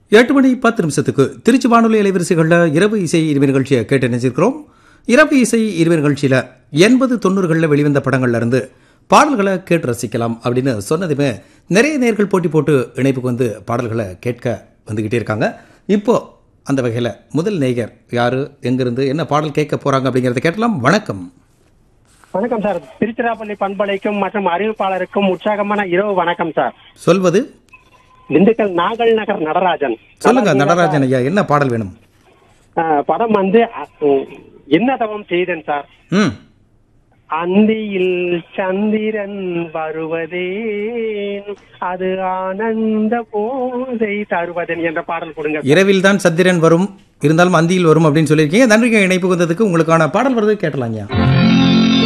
எட்டு மணி பத்து நிமிஷத்துக்கு திருச்சி வானொலி அலைவரிசைகளில் இரவு இசை இருவர் நிகழ்ச்சியை கேட்டு நினைச்சிருக்கிறோம் இரவு இசை இருவர் நிகழ்ச்சியில் எண்பது தொண்ணூறுகளில் வெளிவந்த படங்கள்ல இருந்து பாடல்களை கேட்டு ரசிக்கலாம் அப்படின்னு சொன்னதுமே நிறைய நேர்கள் போட்டி போட்டு இணைப்புக்கு வந்து பாடல்களை கேட்க வந்துக்கிட்டே இருக்காங்க இப்போ அந்த வகையில் முதல் நேயர் யாரு எங்கிருந்து என்ன பாடல் கேட்க போறாங்க அப்படிங்கிறத கேட்டலாம் வணக்கம் வணக்கம் சார் திருச்சிராப்பள்ளி பண்பலைக்கும் மற்றும் அறிவிப்பாளருக்கும் உற்சாகமான இரவு வணக்கம் சார் சொல்வது திண்டுக்கல் நாகல் நகர் நடராஜன் சொல்லுங்க நடராஜன் ஐயா என்ன பாடல் வேணும் அஹ், படம் வந்து அ- உம், என்ன தவம் செய்தேன் சார் ம் அந்தியில் சந்திரன் வருவதே அது ஆனந்த போதை தருவதன் என்ற பாடல் கொடுங்க இரவில் தான் சந்திரன் வரும் இருந்தாலும் அந்தியில் வரும் அப்படின்னு சொல்லியிருக்கீங்க நன்றிங்க இணைப்பு வந்ததுக்கு உங்களுக்கான பாடல் வருது கேட்டலாங்க